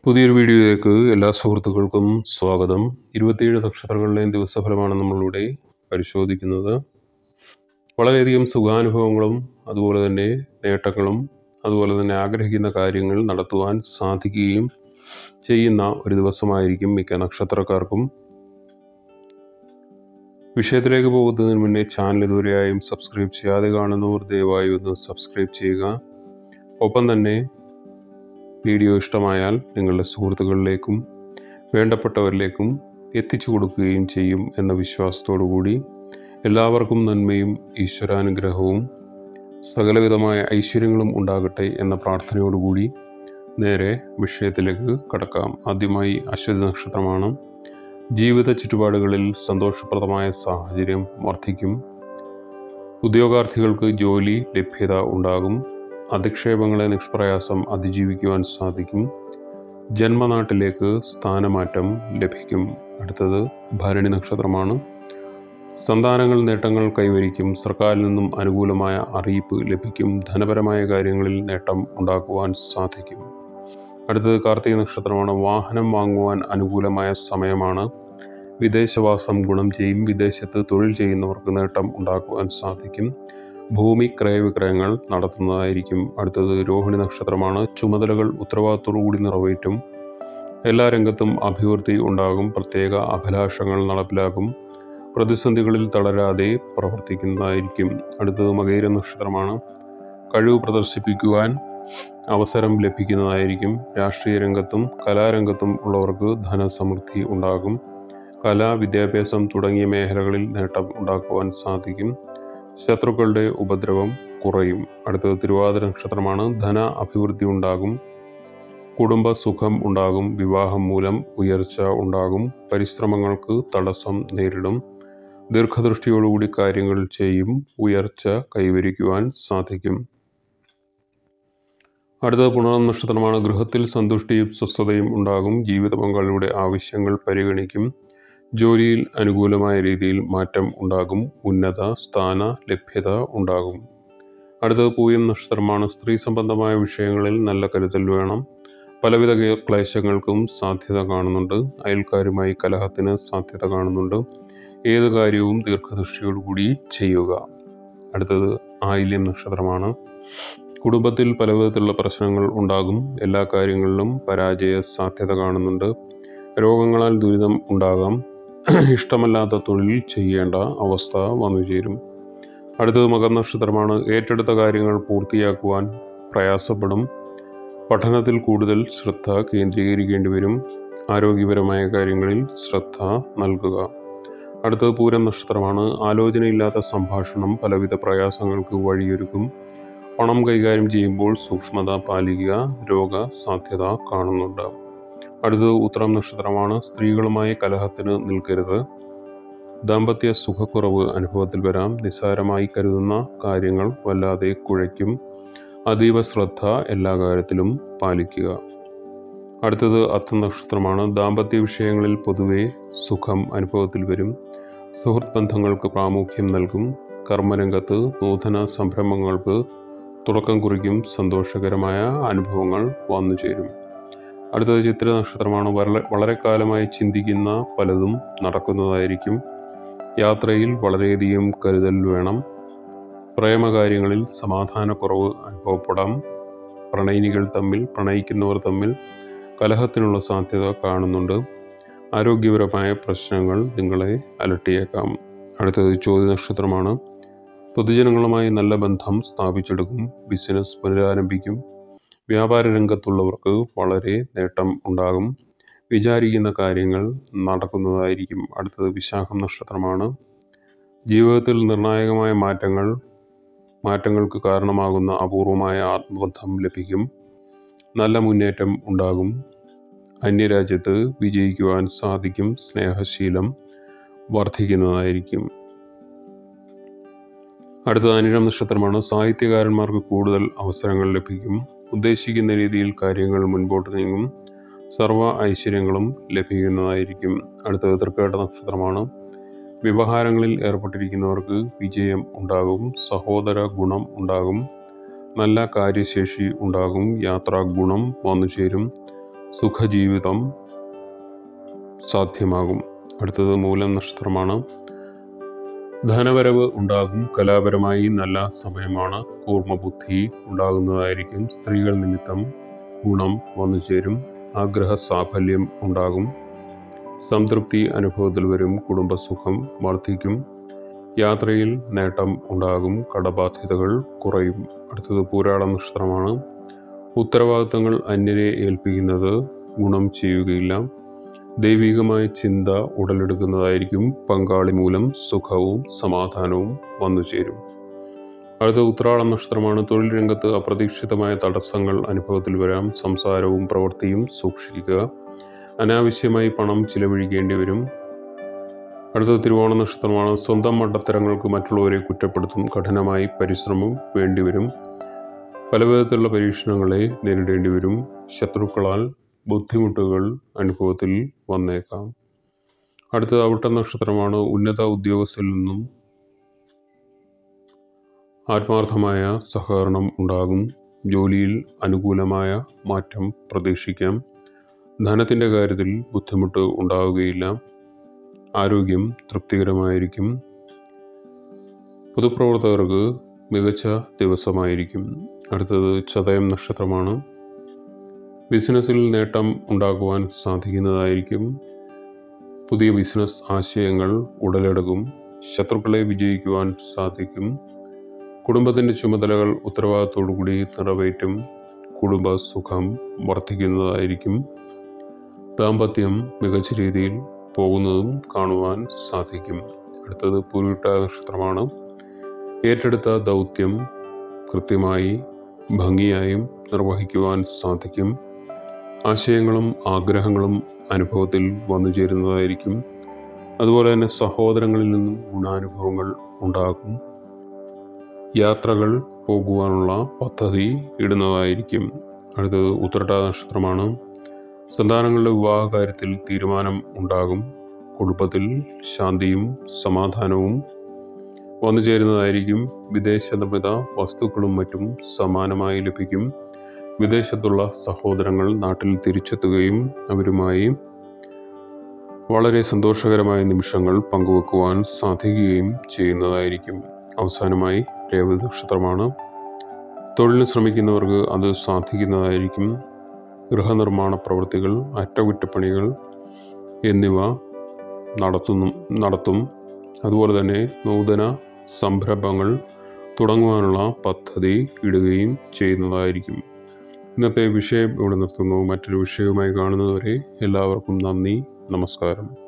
പുതിയൊരു വീഡിയോയിലേക്ക് എല്ലാ സുഹൃത്തുക്കൾക്കും സ്വാഗതം ഇരുപത്തിയേഴ് നക്ഷത്രങ്ങളുടെയും ദിവസഫലമാണ് നമ്മളിവിടെ പരിശോധിക്കുന്നത് വളരെയധികം സുഖാനുഭവങ്ങളും അതുപോലെ തന്നെ നേട്ടങ്ങളും അതുപോലെ തന്നെ ആഗ്രഹിക്കുന്ന കാര്യങ്ങൾ നടത്തുവാൻ സാധിക്കുകയും ചെയ്യുന്ന ഒരു ദിവസമായിരിക്കും മിക്ക നക്ഷത്രക്കാർക്കും വിഷയത്തിലേക്ക് പോകുന്നതിന് മുന്നേ ചാനൽ ഇതുവരെയായും സബ്സ്ക്രൈബ് ചെയ്യാതെ കാണുന്നവർ ദയവായി ഒന്ന് സബ്സ്ക്രൈബ് ചെയ്യുക ഒപ്പം തന്നെ വീഡിയോ ഇഷ്ടമായാൽ നിങ്ങളുടെ സുഹൃത്തുക്കളിലേക്കും വേണ്ടപ്പെട്ടവരിലേക്കും എത്തിച്ചു കൊടുക്കുകയും ചെയ്യും എന്ന വിശ്വാസത്തോടു കൂടി എല്ലാവർക്കും നന്മയും ഈശ്വരാനുഗ്രഹവും സകലവിധമായ ഐശ്വര്യങ്ങളും ഉണ്ടാകട്ടെ എന്ന പ്രാർത്ഥനയോടുകൂടി നേരെ വിഷയത്തിലേക്ക് കടക്കാം ആദ്യമായി അശ്വതി നക്ഷത്രമാണ് ജീവിത ചുറ്റുപാടുകളിൽ സന്തോഷപ്രദമായ സാഹചര്യം വർദ്ധിക്കും ഉദ്യോഗാർത്ഥികൾക്ക് ജോലി ലഭ്യത ഉണ്ടാകും അധിക്ഷേപങ്ങളെ നിഷ്പ്രയാസം അതിജീവിക്കുവാൻ സാധിക്കും ജന്മനാട്ടിലേക്ക് സ്ഥാനമാറ്റം ലഭിക്കും അടുത്തത് ഭരണി നക്ഷത്രമാണ് സന്താനങ്ങൾ നേട്ടങ്ങൾ കൈവരിക്കും സർക്കാരിൽ നിന്നും അനുകൂലമായ അറിയിപ്പ് ലഭിക്കും ധനപരമായ കാര്യങ്ങളിൽ നേട്ടം ഉണ്ടാക്കുവാൻ സാധിക്കും അടുത്തത് കാർത്തിക നക്ഷത്രമാണ് വാഹനം വാങ്ങുവാൻ അനുകൂലമായ സമയമാണ് വിദേശവാസം ഗുണം ചെയ്യും വിദേശത്ത് തൊഴിൽ ചെയ്യുന്നവർക്ക് നേട്ടം ഉണ്ടാക്കുവാൻ സാധിക്കും ഭൂമി ക്രയവിക്രയങ്ങൾ നടത്തുന്നതായിരിക്കും അടുത്തത് രോഹിണി നക്ഷത്രമാണ് ചുമതലകൾ ഉത്തരവാദിത്തോടുകൂടി നിറവേറ്റും എല്ലാ രംഗത്തും അഭിവൃദ്ധി ഉണ്ടാകും പ്രത്യേക അഭിലാഷങ്ങൾ നടപ്പിലാക്കും പ്രതിസന്ധികളിൽ തളരാതെ പ്രവർത്തിക്കുന്നതായിരിക്കും അടുത്തത് മകേര നക്ഷത്രമാണ് കഴിവ് പ്രദർശിപ്പിക്കുവാൻ അവസരം ലഭിക്കുന്നതായിരിക്കും രാഷ്ട്രീയ രംഗത്തും കലാരംഗത്തും ഉള്ളവർക്ക് ധനസമൃദ്ധി ഉണ്ടാകും കല വിദ്യാഭ്യാസം തുടങ്ങിയ മേഖലകളിൽ നേട്ടം ഉണ്ടാക്കുവാൻ സാധിക്കും ശത്രുക്കളുടെ ഉപദ്രവം കുറയും അടുത്തത് തിരുവാതിര നക്ഷത്രമാണ് ധന അഭിവൃദ്ധി ഉണ്ടാകും കുടുംബ സുഖം ഉണ്ടാകും വിവാഹം മൂലം ഉയർച്ച ഉണ്ടാകും പരിശ്രമങ്ങൾക്ക് തടസ്സം നേരിടും ദീർഘദൃഷ്ടിയോടുകൂടി കാര്യങ്ങൾ ചെയ്യും ഉയർച്ച കൈവരിക്കുവാൻ സാധിക്കും അടുത്ത പുണർന്ന നക്ഷത്രമാണ് ഗൃഹത്തിൽ സന്തുഷ്ടിയും സ്വസ്ഥതയും ഉണ്ടാകും ജീവിത പങ്കാളിയുടെ ആവശ്യങ്ങൾ പരിഗണിക്കും ജോലിയിൽ അനുകൂലമായ രീതിയിൽ മാറ്റം ഉണ്ടാകും ഉന്നത സ്ഥാന ലഭ്യത ഉണ്ടാകും അടുത്തത് പൂയം നക്ഷത്രമാണ് സ്ത്രീ സംബന്ധമായ വിഷയങ്ങളിൽ നല്ല കരുതൽ വേണം പലവിധ ക്ലേശങ്ങൾക്കും സാധ്യത കാണുന്നുണ്ട് അയൽക്കാരുമായി കലഹത്തിന് സാധ്യത കാണുന്നുണ്ട് ഏത് കാര്യവും ദീർഘദൃഷ്ടിയോടുകൂടി ചെയ്യുക അടുത്തത് ആയില്യം നക്ഷത്രമാണ് കുടുംബത്തിൽ പലവിധത്തിലുള്ള പ്രശ്നങ്ങൾ ഉണ്ടാകും എല്ലാ കാര്യങ്ങളിലും പരാജയ സാധ്യത കാണുന്നുണ്ട് രോഗങ്ങളാൽ ദുരിതം ഉണ്ടാകാം ഇഷ്ടമല്ലാത്ത തൊഴിൽ ചെയ്യേണ്ട അവസ്ഥ വന്നു ചേരും അടുത്തത് മകർ നക്ഷത്രമാണ് ഏറ്റെടുത്ത കാര്യങ്ങൾ പൂർത്തിയാക്കുവാൻ പ്രയാസപ്പെടും പഠനത്തിൽ കൂടുതൽ ശ്രദ്ധ കേന്ദ്രീകരിക്കേണ്ടി വരും ആരോഗ്യപരമായ കാര്യങ്ങളിൽ ശ്രദ്ധ നൽകുക അടുത്തത് പൂരം നക്ഷത്രമാണ് ആലോചനയില്ലാത്ത സംഭാഷണം പലവിധ പ്രയാസങ്ങൾക്ക് വഴിയൊരുക്കും പണം കൈകാര്യം ചെയ്യുമ്പോൾ സൂക്ഷ്മത പാലിക്കുക രോഗ സാധ്യത കാണുന്നുണ്ട് അടുത്തത് ഉത്തരം നക്ഷത്രമാണ് സ്ത്രീകളുമായി കലഹത്തിന് നിൽക്കരുത് ദാമ്പത്യ സുഖക്കുറവ് അനുഭവത്തിൽ വരാം നിസ്സാരമായി കരുതുന്ന കാര്യങ്ങൾ വല്ലാതെ കുഴയ്ക്കും അതീവ ശ്രദ്ധ എല്ലാ കാര്യത്തിലും പാലിക്കുക അടുത്തത് അത്ത നക്ഷത്രമാണ് ദാമ്പത്യ വിഷയങ്ങളിൽ പൊതുവെ സുഖം അനുഭവത്തിൽ വരും സുഹൃത്ത് ബന്ധങ്ങൾക്ക് പ്രാമുഖ്യം നൽകും കർമ്മരംഗത്ത് നൂതന സംരംഭങ്ങൾക്ക് തുടക്കം കുറിക്കും സന്തോഷകരമായ അനുഭവങ്ങൾ വന്നു ചേരും അടുത്തത് ചിത്ര നക്ഷത്രമാണ് വളരെ വളരെ കാലമായി ചിന്തിക്കുന്ന പലതും നടക്കുന്നതായിരിക്കും യാത്രയിൽ വളരെയധികം കരുതൽ വേണം പ്രേമകാര്യങ്ങളിൽ സമാധാനക്കുറവ് അനുഭവപ്പെടാം പ്രണയിനികൾ തമ്മിൽ പ്രണയിക്കുന്നവർ തമ്മിൽ കലഹത്തിനുള്ള സാധ്യത കാണുന്നുണ്ട് ആരോഗ്യപരമായ പ്രശ്നങ്ങൾ നിങ്ങളെ അലട്ടിയേക്കാം അടുത്തത് ചോദ്യ നക്ഷത്രമാണ് പൊതുജനങ്ങളുമായി നല്ല ബന്ധം സ്ഥാപിച്ചെടുക്കും ബിസിനസ് പുനരാരംഭിക്കും വ്യാപാര രംഗത്തുള്ളവർക്ക് വളരെ നേട്ടം ഉണ്ടാകും വിചാരിക്കുന്ന കാര്യങ്ങൾ നടക്കുന്നതായിരിക്കും അടുത്തത് വിശാഖം നക്ഷത്രമാണ് ജീവിതത്തിൽ നിർണായകമായ മാറ്റങ്ങൾ മാറ്റങ്ങൾക്ക് കാരണമാകുന്ന അപൂർവമായ ആത്മബന്ധം ലഭിക്കും നല്ല മുന്നേറ്റം ഉണ്ടാകും അന്യരാജ്യത്ത് വിജയിക്കുവാൻ സാധിക്കും സ്നേഹശീലം വർദ്ധിക്കുന്നതായിരിക്കും അടുത്തത് അനിഴം നക്ഷത്രമാണ് സാഹിത്യകാരന്മാർക്ക് കൂടുതൽ അവസരങ്ങൾ ലഭിക്കും ഉദ്ദേശിക്കുന്ന രീതിയിൽ കാര്യങ്ങൾ മുൻപോട്ട് നീങ്ങും സർവ ഐശ്വര്യങ്ങളും ലഭിക്കുന്നതായിരിക്കും അടുത്തത് തൃക്കേട്ട നക്ഷത്രമാണ് വ്യവഹാരങ്ങളിൽ ഏർപ്പെട്ടിരിക്കുന്നവർക്ക് വിജയം ഉണ്ടാകും സഹോദര ഗുണം ഉണ്ടാകും നല്ല കാര്യശേഷി ഉണ്ടാകും യാത്രാ ഗുണം വന്നു ചേരും സുഖജീവിതം സാധ്യമാകും അടുത്തത് മൂലം നക്ഷത്രമാണ് ധനവരവ് ഉണ്ടാകും കലാപരമായി നല്ല സമയമാണ് കൂർമ്മബുദ്ധി ഉണ്ടാകുന്നതായിരിക്കും സ്ത്രീകൾ നിമിത്തം ഗുണം വന്നു ചേരും ആഗ്രഹ സാഫല്യം ഉണ്ടാകും സംതൃപ്തി അനുഭവത്തിൽ വരും കുടുംബസുഖം വർദ്ധിക്കും യാത്രയിൽ നേട്ടം ഉണ്ടാകും കടബാധ്യതകൾ കുറയും അടുത്തത് പൂരാട നക്ഷത്രമാണ് ഉത്തരവാദിത്തങ്ങൾ അന്യരെ ഏൽപ്പിക്കുന്നത് ഗുണം ചെയ്യുകയില്ല ദൈവികമായ ചിന്ത ഉടലെടുക്കുന്നതായിരിക്കും പങ്കാളി മൂലം സുഖവും സമാധാനവും വന്നു ചേരും അടുത്ത ഉത്രാട നക്ഷത്രമാണ് തൊഴിൽ രംഗത്ത് അപ്രതീക്ഷിതമായ തടസ്സങ്ങൾ അനുഭവത്തിൽ വരാം സംസാരവും പ്രവൃത്തിയും സൂക്ഷിക്കുക അനാവശ്യമായി പണം ചിലവഴിക്കേണ്ടി വരും അടുത്ത തിരുവോണ നക്ഷത്രമാണ് സ്വന്തം മണ്ടത്തരങ്ങൾക്ക് മറ്റുള്ളവരെ കുറ്റപ്പെടുത്തും കഠിനമായി പരിശ്രമം വേണ്ടിവരും പലവിധത്തിലുള്ള പരീക്ഷണങ്ങളെ നേരിടേണ്ടി വരും ശത്രുക്കളാൽ ബുദ്ധിമുട്ടുകൾ അനുഭവത്തിൽ വന്നേക്കാം അടുത്തത് അവിട്ട നക്ഷത്രമാണ് ഉന്നത ഉദ്യോഗസ്ഥരിൽ നിന്നും ആത്മാർത്ഥമായ സഹകരണം ഉണ്ടാകും ജോലിയിൽ അനുകൂലമായ മാറ്റം പ്രതീക്ഷിക്കാം ധനത്തിൻ്റെ കാര്യത്തിൽ ബുദ്ധിമുട്ട് ഉണ്ടാവുകയില്ല ആരോഗ്യം തൃപ്തികരമായിരിക്കും പൊതുപ്രവർത്തകർക്ക് മികച്ച ദിവസമായിരിക്കും അടുത്തത് ചതയം നക്ഷത്രമാണ് ബിസിനസ്സിൽ നേട്ടം ഉണ്ടാക്കുവാൻ സാധിക്കുന്നതായിരിക്കും പുതിയ ബിസിനസ് ആശയങ്ങൾ ഉടലെടുക്കും ശത്രുക്കളെ വിജയിക്കുവാൻ സാധിക്കും കുടുംബത്തിൻ്റെ ചുമതലകൾ ഉത്തരവാദിത്തോടുകൂടി നിറവേറ്റും കുടുംബ സുഖം വർദ്ധിക്കുന്നതായിരിക്കും ദാമ്പത്യം മികച്ച രീതിയിൽ പോകുന്നതും കാണുവാൻ സാധിക്കും അടുത്തത് പൂരിട്ട നക്ഷത്രമാണ് ഏറ്റെടുത്ത ദൗത്യം കൃത്യമായി ഭംഗിയായും നിർവഹിക്കുവാൻ സാധിക്കും ആശയങ്ങളും ആഗ്രഹങ്ങളും അനുഭവത്തിൽ വന്നു ചേരുന്നതായിരിക്കും അതുപോലെ തന്നെ സഹോദരങ്ങളിൽ നിന്നും ഗുണാനുഭവങ്ങൾ ഉണ്ടാകും യാത്രകൾ പോകുവാനുള്ള പദ്ധതി ഇടുന്നതായിരിക്കും അടുത്തത് ഉത്രട്ട നക്ഷത്രമാണ് സന്താനങ്ങളുടെ വിവാഹ കാര്യത്തിൽ തീരുമാനം ഉണ്ടാകും കുടുംബത്തിൽ ശാന്തിയും സമാധാനവും വന്നു ചേരുന്നതായിരിക്കും വിദേശ നിർമ്മിത വസ്തുക്കളും മറ്റും സമാനമായി ലഭിക്കും വിദേശത്തുള്ള സഹോദരങ്ങൾ നാട്ടിൽ തിരിച്ചെത്തുകയും അവരുമായി വളരെ സന്തോഷകരമായ നിമിഷങ്ങൾ പങ്കുവെക്കുവാൻ സാധിക്കുകയും ചെയ്യുന്നതായിരിക്കും അവസാനമായി രേവതി നക്ഷത്രമാണ് തൊഴിലിന് ശ്രമിക്കുന്നവർക്ക് അത് സാധിക്കുന്നതായിരിക്കും ഗൃഹനിർമ്മാണ പ്രവൃത്തികൾ അറ്റകുറ്റപ്പണികൾ എന്നിവ നടത്തുന്നു നടത്തും അതുപോലെ തന്നെ നൂതന സംരംഭങ്ങൾ തുടങ്ങുവാനുള്ള പദ്ധതി ഇടുകയും ചെയ്യുന്നതായിരിക്കും ഇന്നത്തെ വിഷയം ഇവിടെ നിർത്തുന്നു മറ്റൊരു വിഷയവുമായി കാണുന്നതുവരെ എല്ലാവർക്കും നന്ദി നമസ്കാരം